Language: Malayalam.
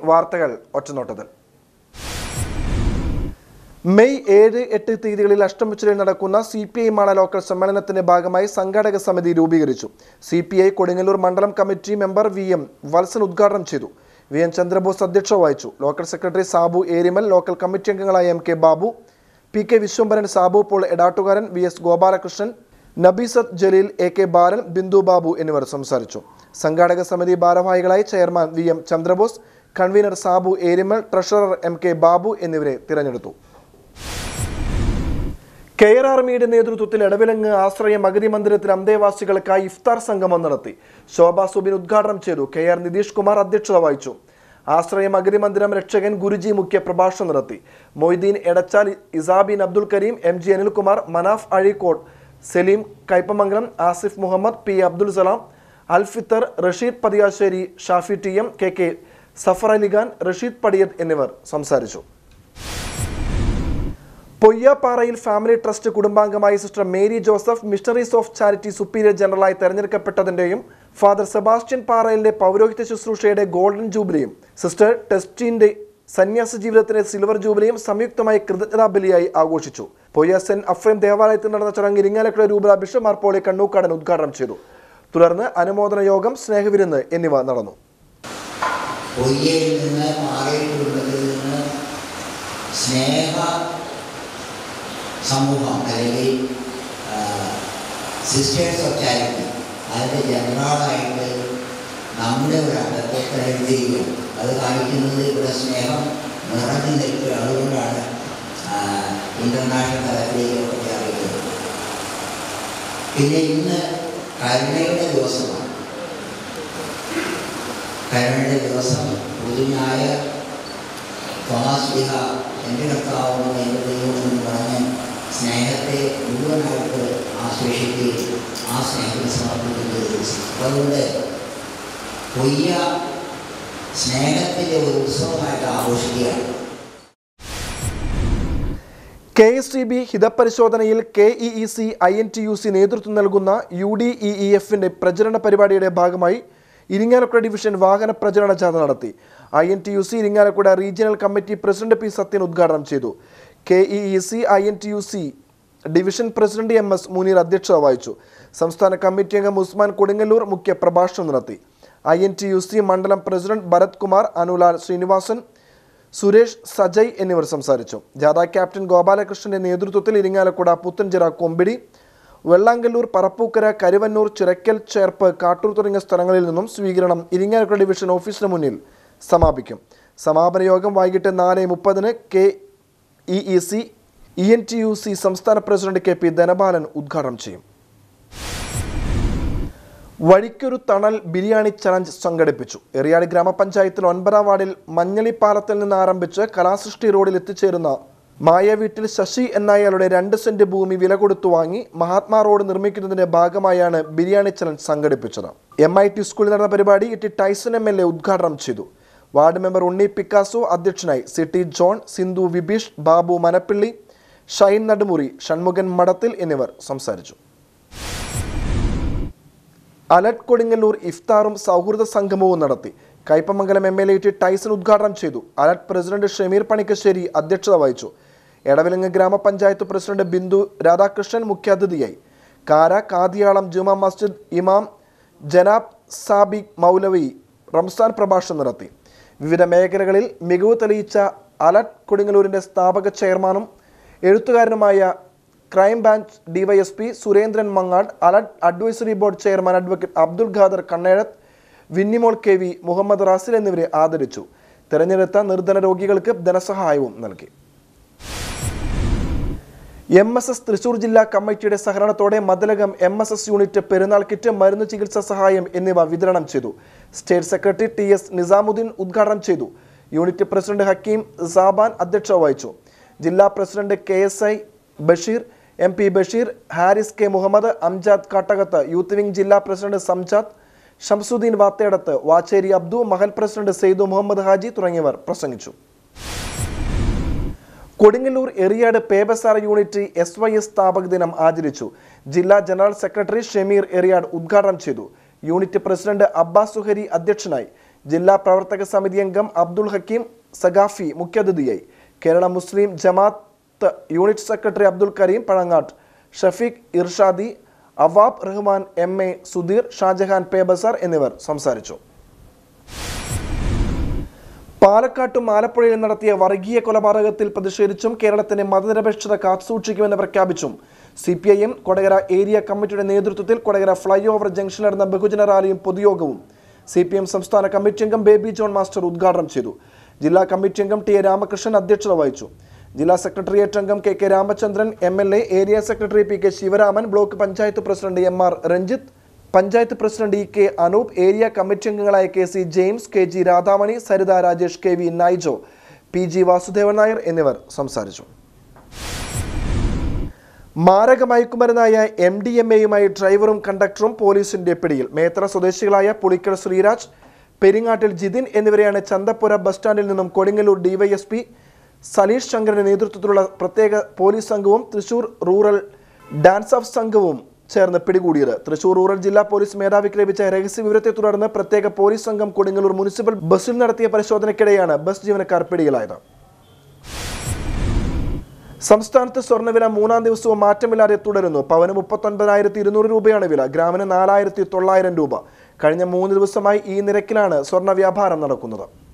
വാർത്തകൾ ഒറ്റനോട്ടത്തിൽ മെയ് ഏഴ് എട്ട് തീയതികളിൽ അഷ്ടമിച്ചിലിൽ നടക്കുന്ന C P I Mala local സമ്മേളനത്തിന്റെ ഭാഗമായി സംഘാടക സമിതി രൂപീകരിച്ചു സി പി ഐ കൊടുങ്ങല്ലൂർ മണ്ഡലം committee member V M Valsan ഉദ്ഘാടനം ചെയ്തു വി എൻ ചന്ദ്രബോസ് അധ്യക്ഷത വഹിച്ചു local secretary Sabu Erimal local committee അംഗങ്ങളായ M K Babu P K Viswambharan Sabu Paul Edattukaran V S Gopalakrishnan Nabeesath Jaleel A K Balan Bindu Babu എന്നിവർ സംസാരിച്ചു സംഘാടക സമിതി ഭാരവാഹികളായി chairman V M Chandrabose convener Sabu Erimal treasurer M K Babu എന്നിവരെ തിരഞ്ഞെടുത്തു കെ ആർ ആർമിയുടെ നേതൃത്വത്തിൽ എടവിലങ്ങ് ആശ്രയ മകരി മന്ദിരത്തിൽ അന്തേവാസികൾക്കായി ഇഫ്താർ സംഗമം നടത്തി ശോഭ സുബിൻ ഉദ്ഘാടനം ചെയ്തു കെ ആർ നിതീഷ് കുമാർ അധ്യക്ഷത വഹിച്ചു ആശ്രയ മകരി മന്ദിരം രക്ഷകൻ ഗുരുജി മുഖ്യ പ്രഭാഷണം നടത്തി Moideen Edachal Isabin Abdul Karim M G Anilkumar Manaf Azhikode Saleem Kaipamangalam Asif Muhammad P Abdul Salam Alfithar Rasheed Pathiyassery Shafi T M K K Safar Alikhan Rasheed Padiyath എന്നിവർ സംസാരിച്ചു പൊയ്യാപ്പാറയിൽ ഫാമിലി ട്രസ്റ്റ് കുടുംബാംഗമായി sister Mary Joseph missionaries of charity superior ജനറലായി തെരഞ്ഞെടുക്കപ്പെട്ടതിന്റെയും ഫാദർ സെബാസ്റ്റ്യൻ പാറയിലെ പൗരോഹിത്യ ശുശ്രൂഷയുടെ ഗോൾഡൻ ജൂബിലിയും സിസ്റ്റർ ടെസ്റ്റിന്റെ സന്യാസ ജീവിതത്തിന്റെ സിൽവർ ജൂബിലിയും സംയുക്തമായി കൃതജ്ഞതാ ബലിയായി ആഘോഷിച്ചു പൊയ്യ സെന്റ് അഫ്രേം ദേവാലയത്തിൽ നടന്ന ചടങ്ങ് ഇരിങ്ങാലക്കുട രൂപത ബിഷപ്പ് മാർപ്പോളി കണ്ണൂക്കാടൻ ഉദ്ഘാടനം ചെയ്തു തുടർന്ന് അനുമോദന യോഗം സ്നേഹവിരുന്ന് എന്നിവ നടന്നു പൊയ്യയിൽ നിന്ന് മാറിയിട്ടുള്ളതിൽ നിന്ന് സ്നേഹ സമൂഹം അല്ലെങ്കിൽ സിസ്റ്റേഴ്സ് ഓഫ് ചാരിറ്റി അതിൻ്റെ ജനറലായിട്ട് നമ്മുടെ ഒരു അംഗത്തെ പ്രകടിപ്പിക്കുകയും അത് കാണിക്കുന്നത് ഇവിടെ സ്നേഹം നിറഞ്ഞു നിൽക്കുക അതുകൊണ്ടാണ് ഇൻ്റർനാഷണൽ തലത്തിലേക്ക് പ്രഖ്യാപിക്കുന്നത് പിന്നെ ഇന്ന് കരുണയുടെ ദിവസമാണ് കരുണയുടെ ദിവസം പുതുഞ്ഞായ തോമസ് ലിഹ എൻ്റെ കർത്താവും എൻ്റെ ദൈവം എന്ന് പറഞ്ഞ് സ്നേഹത്തെ മുഴുവനായിട്ട് ആശ്ലേഷിക്കുകയും ആ സ്നേഹത്തെ സമർപ്പിക്കുന്ന ഒരു ദിവസം അതുകൊണ്ട് പൊയ്യ സ്നേഹത്തിൻ്റെ ഒരു ഉത്സവമായിട്ട് ആഘോഷിക്കുകയാണ് കെ എസ് ടി ബി ഹിതപരിശോധനയിൽ K E E C I N T U C നേതൃത്വം നൽകുന്ന യു ഡി ഇ ഇ എഫിന്റെ പ്രചരണ പരിപാടിയുടെ ഭാഗമായി ഇരിങ്ങാലക്കുട ഡിവിഷൻ വാഹന പ്രചരണ ജാഥ നടത്തി I N T U C Irinjalakuda regional committee president P Sathyan ഉദ്ഘാടനം ചെയ്തു K E E C I N T U C division president M S Muneer അധ്യക്ഷത വഹിച്ചു സംസ്ഥാന കമ്മിറ്റി അംഗം ഉസ്മാൻ കൊടുങ്ങല്ലൂർ മുഖ്യ പ്രഭാഷണം നടത്തി I N T U C മണ്ഡലം പ്രസിഡന്റ് ഭരത് കുമാർ അനുലാൽ ശ്രീനിവാസൻ സുരേഷ് സജയ് എന്നിവർ സംസാരിച്ചു ജാഥ ക്യാപ്റ്റൻ ഗോപാലകൃഷ്ണന്റെ നേതൃത്വത്തിൽ ഇരിങ്ങാലക്കുട പുത്തൻചിറ കൊമ്പിടി വെള്ളാങ്കല്ലൂർ പറപ്പൂക്കര കരുവന്നൂർ ചിറക്കൽ ചേർപ്പ് കാട്ടൂർ തുടങ്ങിയ സ്ഥലങ്ങളിൽ നിന്നും സ്വീകരണം ഇരിങ്ങാലക്കുട ഡിവിഷൻ ഓഫീസിന് മുന്നിൽ സമാപിക്കും സമാപന യോഗം വൈകിട്ട് നാല് മുപ്പതിന് K E E C E N T U C സംസ്ഥാന പ്രസിഡന്റ് കെ പി ധനപാലൻ ഉദ്ഘാടനം ചെയ്യും വഴിക്കൊരു തണൽ ബിരിയാണി ചലഞ്ച് സംഘടിപ്പിച്ചു എറിയാട് ഗ്രാമപഞ്ചായത്തിൽ ഒൻപതാം വാർഡിൽ മഞ്ഞളിപ്പാലത്തിൽ നിന്ന് ആരംഭിച്ച് കലാസൃഷ്ടി റോഡിൽ എത്തിച്ചേരുന്ന മായ വീട്ടിൽ ശശി എന്നയാളുടെ രണ്ട് സെന്റ് ഭൂമി വില കൊടുത്തു വാങ്ങി മഹാത്മാ റോഡ് നിർമ്മിക്കുന്നതിന്റെ ഭാഗമായാണ് ബിരിയാണി ചലഞ്ച് സംഘടിപ്പിച്ചത് എം ഐ ടി സ്കൂളിൽ നടന്ന പരിപാടി E T Tyson M L A ഉദ്ഘാടനം ചെയ്തു വാർഡ് മെമ്പർ ഉണ്ണി പിക്കാസോ അധ്യക്ഷനായി C T John Sindhu Vibeesh Babu Manappilly Shine Nadumuri Shanmughan Madathil എന്നിവർ സംസാരിച്ചു അലട്ട് കൊടുങ്ങല്ലൂർ ഇഫ്താറും സൗഹൃദ സംഗമവും നടത്തി Kaipamangalam M L A T Tyson ഉദ്ഘാടനം ചെയ്തു അലട്ട് പ്രസിഡന്റ് ഷമീർ പണിക്കശ്ശേരി അധ്യക്ഷത വഹിച്ചു എടവിലങ്ങ് ഗ്രാമപഞ്ചായത്ത് പ്രസിഡന്റ് ബിന്ദു രാധാകൃഷ്ണൻ മുഖ്യാതിഥിയായി കാര കാതിയാളം ജുമാ മസ്ജിദ് ഇമാം ജനാബ് സാബിക് മൗലവി റംസാൻ പ്രഭാഷണം നടത്തി വിവിധ മേഖലകളിൽ മികവ് തെളിയിച്ച അലട്ട് കൊടുങ്ങല്ലൂരിന്റെ സ്ഥാപക ചെയർമാനും എഴുത്തുകാരനുമായ crime branch DYSP Surendran Mangad alert advisory board chairman advocate Abdul Khader Kannezhath Vinnimol K V Muhammad Rasil എന്നിവരെ ആദരിച്ചു തെരഞ്ഞെടുത്ത നിർധന രോഗികൾക്ക് ധനസഹായവും നൽകി എം എസ് എസ് തൃശൂർ ജില്ലാ കമ്മിറ്റിയുടെ സഹകരണത്തോടെ Madalakam M S S unit Perunnal kit മരുന്ന് ചികിത്സാ സഹായം എന്നിവ വിതരണം ചെയ്തു state secretary T S Nizamuddin ഉദ്ഘാടനം ചെയ്തു യൂണിറ്റ് പ്രസിഡന്റ് ഹക്കീം സാബാൻ അധ്യക്ഷത വഹിച്ചു ജില്ലാ president K S I Basheer M P Basheer Haris K Muhammad Amjad Kattakath youth wing ജില്ലാ പ്രസിഡന്റ് സംജാദ് ഷംസുദ്ദീൻ വാത്തേടത്ത് വാച്ചേരി അബ്ദു മഹൽ പ്രസിഡന്റ് സെയ്ദു മുഹമ്മദ് ഹാജി തുടങ്ങിയവർ പ്രസംഗിച്ചു Kodungallur Eriyad Pebazar unit S Y S സ്ഥാപക ദിനം ആചരിച്ചു ജില്ലാ ജനറൽ സെക്രട്ടറി ഷമീർ എറിയാട് ഉദ്ഘാടനം ചെയ്തു യൂണിറ്റ് പ്രസിഡന്റ് അബ്ബാസ് സുഹരി അധ്യക്ഷനായി ജില്ലാ പ്രവർത്തക സമിതി അംഗം അബ്ദുൾ ഹക്കീം സഖാഫി മുഖ്യാതിഥിയായി Kerala Muslim Jamaath unit secretary Abdul Karim Pazhangattu Shafeeq Irshadi Awab Rahman M A Sudheer Shajahan Pebazar എന്നിവർ സംസാരിച്ചു പാലക്കാട്ടും ആലപ്പുഴയിലും നടത്തിയ വർഗീയ കൊലപാതകത്തിൽ പ്രതിഷേധിച്ചും കേരളത്തിന്റെ മതനിരപേക്ഷത കാത്തുസൂക്ഷിക്കുമെന്ന് പ്രഖ്യാപിച്ചും C P I M Kodakara area കമ്മിറ്റിയുടെ നേതൃത്വത്തിൽ കൊടകര ഫ്ലൈ ഓവർ ജംഗ്ഷനിൽ നടന്ന ബഹുജന റാലിയും പൊതുയോഗവും സി പി എം സംസ്ഥാന കമ്മിറ്റി അംഗം ബേബി ജോൺ മാസ്റ്റർ ഉദ്ഘാടനം ചെയ്തു ജില്ലാ കമ്മിറ്റി അംഗം ടി എ രാമകൃഷ്ണൻ അധ്യക്ഷത വഹിച്ചു ജില്ലാ സെക്രട്ടേറിയറ്റ് അംഗം K K Ramachandran M L A area secretary P K Sivaraman block panchayat president M R Ranjith panchayat president E K Anoop area committee അംഗങ്ങളായ K C James K G Radhamani Saritha Rajesh K V Naijo P G Vasudevan Nair എന്നിവർ സംസാരിച്ചു മാരക മയക്കുമരുന്നായ എം ഡി എം എയുമായി ഡ്രൈവറും കണ്ടക്ടറും പോലീസിന്റെ പിടിയിൽ മേത്ര സ്വദേശികളായ പുളിക്കൽ ശ്രീരാജ് പെരിങ്ങാട്ടിൽ ജിതിൻ എന്നിവരെയാണ് ചന്തപ്പുര ബസ് സ്റ്റാൻഡിൽ നിന്നും കൊടുങ്ങല്ലൂർ ഡിവൈഎസ്പി സലീഷ് ശങ്കറിന്റെ നേതൃത്വത്തിലുള്ള പ്രത്യേക പോലീസ് സംഘവും തൃശൂർ റൂറൽ ഡാൻസ് ഓഫ് സംഘവും ചേർന്ന് പിടികൂടിയത് തൃശൂർ റൂറൽ ജില്ലാ പോലീസ് മേധാവിക്ക് ലഭിച്ച രഹസ്യ വിവരത്തെ തുടർന്ന് പ്രത്യേക പോലീസ് സംഘം കൊടുങ്ങല്ലൂർ മുനിസിപ്പൽ ബസ്സിൽ നടത്തിയ പരിശോധനയ്ക്കിടെയാണ് ബസ് ജീവനക്കാർ പിടിയിലായത് സംസ്ഥാനത്ത് സ്വർണ്ണവില മൂന്നാം ദിവസവും മാറ്റമില്ലാതെ തുടരുന്നു പവന് മുപ്പത്തൊൻപതിനായിരത്തി ഇരുന്നൂറ് രൂപയാണ് വില ഗ്രാമിന് നാലായിരത്തി തൊള്ളായിരം രൂപ കഴിഞ്ഞ മൂന്ന് ദിവസമായി ഈ നിരക്കിലാണ് സ്വർണ്ണ വ്യാപാരം നടക്കുന്നത്